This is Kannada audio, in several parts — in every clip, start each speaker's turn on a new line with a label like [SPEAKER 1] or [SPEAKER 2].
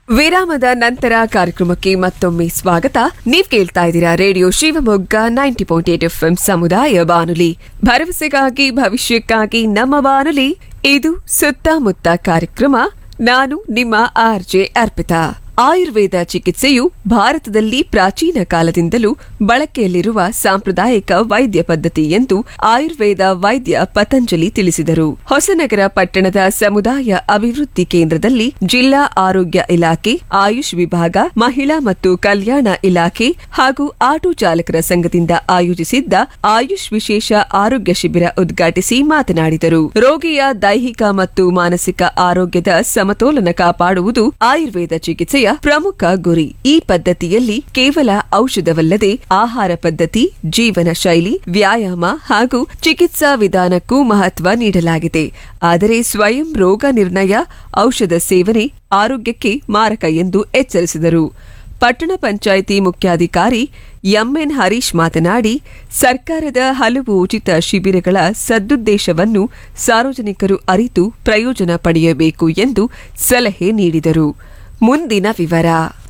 [SPEAKER 1] ವಿರಾಮದ ನಂತರ ಕಾರ್ಯಕ್ರಮಕ್ಕೆ ಮತ್ತೊಮ್ಮೆ ಸ್ವಾಗತ ನೀವ್ ಕೇಳ್ತಾ ಇದ್ದೀರಾ radio Shivamogga ninety point eight F ಸಮುದಾಯ ಬಾನುಲಿ ಭರವಸೆಗಾಗಿ ಭವಿಷ್ಯಕ್ಕಾಗಿ ನಮ್ಮ ಬಾನುಲಿ ಇದು ಸುತ್ತಮುತ್ತ ಕಾರ್ಯಕ್ರಮ ನಾನು ನಿಮ್ಮ ಆರ್ಜೆ ಅರ್ಪಿತಾ ಆಯುರ್ವೇದ ಚಿಕಿತ್ಸೆಯು ಭಾರತದಲ್ಲಿ ಪ್ರಾಚೀನ ಕಾಲದಿಂದಲೂ ಬಳಕೆಯಲ್ಲಿರುವ ಸಾಂಪ್ರದಾಯಿಕ ವೈದ್ಯ ಪದ್ಧತಿ ಎಂದು ಆಯುರ್ವೇದ ವೈದ್ಯ ಪತಂಜಲಿ ತಿಳಿಸಿದರು ಹೊಸನಗರ ಪಟ್ಟಣದ ಸಮುದಾಯ ಅಭಿವೃದ್ಧಿ ಕೇಂದ್ರದಲ್ಲಿ ಜಿಲ್ಲಾ ಆರೋಗ್ಯ ಇಲಾಖೆ ಆಯುಷ್ ವಿಭಾಗ ಮಹಿಳಾ ಮತ್ತು ಕಲ್ಯಾಣ ಇಲಾಖೆ ಹಾಗೂ ಆಟೋ ಚಾಲಕರ ಸಂಘದಿಂದ ಆಯೋಜಿಸಿದ್ದ ಆಯುಷ್ ವಿಶೇಷ ಆರೋಗ್ಯ ಶಿಬಿರ ಉದ್ಘಾಟಿಸಿ ಮಾತನಾಡಿದರು ರೋಗಿಯ ದೈಹಿಕ ಮತ್ತು ಮಾನಸಿಕ ಆರೋಗ್ಯದ ಸಮತೋಲನ ಕಾಪಾಡುವುದು ಆಯುರ್ವೇದ ಚಿಕಿತ್ಸೆಯ ಪ್ರಮುಖ ಗುರಿ ಈ ಪದ್ಧತಿಯಲ್ಲಿ ಕೇವಲ ಔಷಧವಲ್ಲದೆ ಆಹಾರ ಪದ್ಧತಿ ಜೀವನ ಶೈಲಿ ವ್ಯಾಯಾಮ ಹಾಗೂ ಚಿಕಿತ್ಸಾ ವಿಧಾನಕ್ಕೂ ಮಹತ್ವ ನೀಡಲಾಗಿದೆ ಆದರೆ ಸ್ವಯಂ ರೋಗ ನಿರ್ಣಯ ಔಷಧ ಸೇವನೆ ಆರೋಗ್ಯಕ್ಕೆ ಮಾರಕ ಎಂದು ಎಚ್ಚರಿಸಿದರು ಪಟ್ಟಣ ಪಂಚಾಯಿತಿ ಮುಖ್ಯಾಧಿಕಾರಿ ಎಂಎನ್ ಹರೀಶ್ ಮಾತನಾಡಿ ಸರ್ಕಾರದ ಹಲವು ಉಚಿತ ಶಿಬಿರಗಳ ಸದುದ್ದೇಶವನ್ನು ಸಾರ್ವಜನಿಕರು ಅರಿತು ಪ್ರಯೋಜನ ಪಡೆಯಬೇಕು ಎಂದು ಸಲಹೆ ನೀಡಿದರು ಮುಂದಿನ ವಿವರ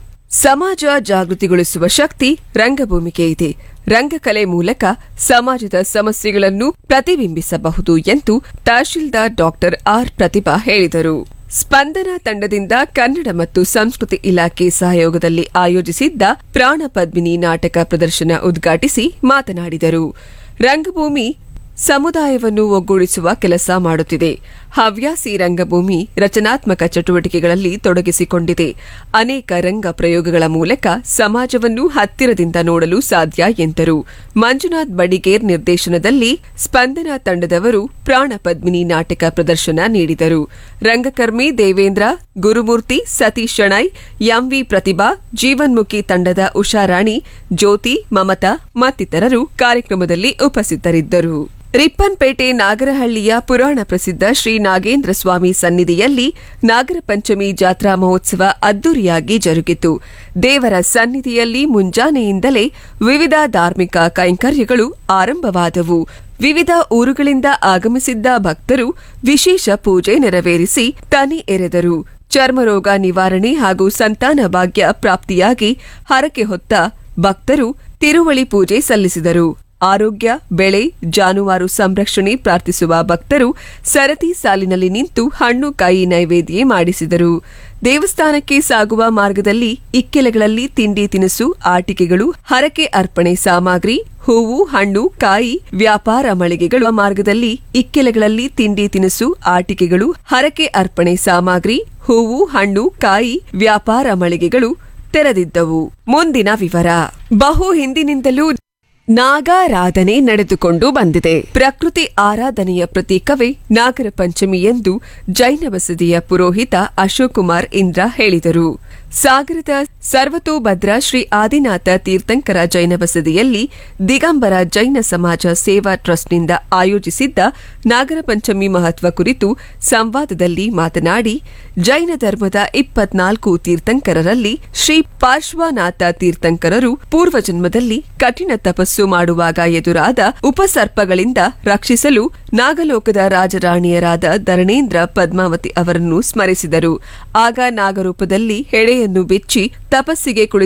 [SPEAKER 1] ಸಮಾಜ ಜಾಗೃತಿಗೊಳಿಸುವ ಶಕ್ತಿ ರಂಗಭೂಮಿಗೆ ಇದೆ ರಂಗಕಲೆ ಮೂಲಕ ಸಮಾಜದ ಸಮಸ್ಯೆಗಳನ್ನು ಪ್ರತಿಬಿಂಬಿಸಬಹುದು ಎಂದು ತಹಶೀಲ್ದಾರ್ ಡಾಕ್ಟರ್ ಆರ್ ಪ್ರತಿಭಾ ಹೇಳಿದರು ಸ್ಪಂದನ ತಂಡದಿಂದ ಕನ್ನಡ ಮತ್ತು ಸಂಸ್ಕೃತಿ ಇಲಾಖೆ ಸಹಯೋಗದಲ್ಲಿ ಆಯೋಜಿಸಿದ್ದ ಪ್ರಾಣ ಪದ್ಮಿನಿ ನಾಟಕ ಪ್ರದರ್ಶನ ಉದ್ಘಾಟಿಸಿ ಮಾತನಾಡಿದರು ರಂಗಭೂಮಿ ಸಮುದಾಯವನ್ನು ಒಗ್ಗೂಡಿಸುವ ಕೆಲಸ ಮಾಡುತ್ತಿದೆ ಹವ್ಯಾಸಿ ರಂಗಭೂಮಿ ರಚನಾತ್ಮಕ ಚಟುವಟಿಕೆಗಳಲ್ಲಿ ತೊಡಗಿಸಿಕೊಂಡಿದೆ ಅನೇಕ ರಂಗ ಪ್ರಯೋಗಗಳ ಮೂಲಕ ಸಮಾಜವನ್ನು ಹತ್ತಿರದಿಂದ ನೋಡಲು ಸಾಧ್ಯ ಎಂದರು ಮಂಜುನಾಥ್ ಬಡಿಗೇರ್ ನಿರ್ದೇಶನದಲ್ಲಿ ಸ್ಪಂದನ ತಂಡದವರು ಪ್ರಾಣ ಪದ್ಮಿನಿ ನಾಟಕ ಪ್ರದರ್ಶನ ನೀಡಿದರು ರಂಗಕರ್ಮಿ ದೇವೇಂದ್ರ ಗುರುಮೂರ್ತಿ ಸತೀಶ್ ಶಣೈ ಎಂವಿ ಪ್ರತಿಭಾ ಜೀವನ್ಮುಖಿ ತಂಡದ ಉಷಾರಾಣಿ ಜ್ಯೋತಿ ಮಮತಾ ಮತ್ತಿತರರು ಕಾರ್ಯಕ್ರಮದಲ್ಲಿ ಉಪಸ್ಥಿತರಿದ್ದರು ರಿಪ್ಪನ್ಪೇಟೆ ನಾಗರಹಳ್ಳಿಯ ಪುರಾಣ ಪ್ರಸಿದ್ಧ ಶ್ರೀ ನಾಗೇಂದ್ರ ಸ್ವಾಮಿ ಸನ್ನಿಧಿಯಲ್ಲಿ ನಾಗರ ಪಂಚಮಿ ಜಾತ್ರಾ ಮಹೋತ್ಸವ ಅದ್ದೂರಿಯಾಗಿ ಜರುಗಿತು ದೇವರ ಸನ್ನಿಧಿಯಲ್ಲಿ ಮುಂಜಾನೆಯಿಂದಲೇ ವಿವಿಧ ಧಾರ್ಮಿಕ ಕೈಂಕರ್ಯಗಳು ಆರಂಭವಾದವು ವಿವಿಧ ಊರುಗಳಿಂದ ಆಗಮಿಸಿದ್ದ ಭಕ್ತರು ವಿಶೇಷ ಪೂಜೆ ನೆರವೇರಿಸಿ ತನಿ ಎರೆದರು ಚರ್ಮರೋಗ ನಿವಾರಣೆ ಹಾಗೂ ಸಂತಾನ ಭಾಗ್ಯ ಪ್ರಾಪ್ತಿಯಾಗಿ ಹರಕೆ ಹೊತ್ತ ಭಕ್ತರು ತಿರುವಳಿ ಪೂಜೆ ಸಲ್ಲಿಸಿದರು ಆರೋಗ್ಯ ಬೆಳೆ ಜಾನುವಾರು ಸಂರಕ್ಷಣೆ ಪ್ರಾರ್ಥಿಸುವ ಭಕ್ತರು ಸರತಿ ಸಾಲಿನಲ್ಲಿ ನಿಂತು ಹಣ್ಣು ಕಾಯಿ ನೈವೇದ್ಯ ಮಾಡಿಸಿದರು ದೇವಸ್ಥಾನಕ್ಕೆ ಸಾಗುವ ಮಾರ್ಗದಲ್ಲಿ ಇಕ್ಕೆಲೆಗಳಲ್ಲಿ ತಿಂಡಿ ತಿನಿಸು ಆಟಿಕೆಗಳು ಹರಕೆ ಅರ್ಪಣೆ ಸಾಮಗ್ರಿ ಹೂವು ಹಣ್ಣು ಕಾಯಿ ವ್ಯಾಪಾರ ಮಳಿಗೆಗಳು ಮಾರ್ಗದಲ್ಲಿ ಇಕ್ಕೆಲೆಗಳಲ್ಲಿ ತಿಂಡಿ ತಿನಿಸು ಆಟಿಕೆಗಳು ಹರಕೆ ಅರ್ಪಣೆ ಸಾಮಗ್ರಿ ಹೂವು ಹಣ್ಣು ಕಾಯಿ ವ್ಯಾಪಾರ ಮಳಿಗೆಗಳು ತೆರೆದಿದ್ದವು ಮುಂದಿನ ವಿವರ ಬಹು ಹಿಂದಿನಿಂದಲೂ ನಾಗಾರಾಧನೆ ನಡೆದುಕೊಂಡು ಬಂದಿದೆ ಪ್ರಕೃತಿ ಆರಾಧನೆಯ ಪ್ರತೀಕವೇ ನಾಗರ ಪಂಚಮಿ ಎಂದು ಜೈನ ಬಸದಿಯ ಪುರೋಹಿತ ಅಶೋಕ್ ಕುಮಾರ್ ಇಂದ್ರ ಹೇಳಿದರು ಸಾಗರದ ಸರ್ವತೋಭದ್ರ ಶ್ರೀ ಆದಿನಾಥ ತೀರ್ಥಂಕರ ಜೈನ ಬಸದಿಯಲ್ಲಿ ದಿಗಂಬರ ಜೈನ ಸಮಾಜ ಸೇವಾ ಟ್ರಸ್ಟ್ನಿಂದ ಆಯೋಜಿಸಿದ್ದ ನಾಗರ ಪಂಚಮಿ ಮಹತ್ವ ಕುರಿತು ಸಂವಾದದಲ್ಲಿ ಮಾತನಾಡಿ ಜೈನ ಧರ್ಮದ ಇಪ್ಪತ್ನಾಲ್ಕು ತೀರ್ಥಂಕರರಲ್ಲಿ ಶ್ರೀ ಪಾರ್ಶ್ವನಾಥ ತೀರ್ಥಂಕರರು ಪೂರ್ವಜನ್ಮದಲ್ಲಿ ಕಠಿಣ ತಪಸ್ಸು ಮಾಡುವಾಗ ಎದುರಾದ ಉಪಸರ್ಪಗಳಿಂದ ರಕ್ಷಿಸಲು ನಾಗಲೋಕದ ರಾಜರಾಣಿಯರಾದ ಧರಣೇಂದ್ರ ಪದ್ಮಾವತಿ ಅವರನ್ನು ಸ್ಮರಿಸಿದರು ಆಗ ನಾಗರೂಪದಲ್ಲಿ ಹೆಡೆಯನ್ನು ಬಿಚ್ಚಿ ತಪಸ್ಸಿಗೆ ಕುಳಿತ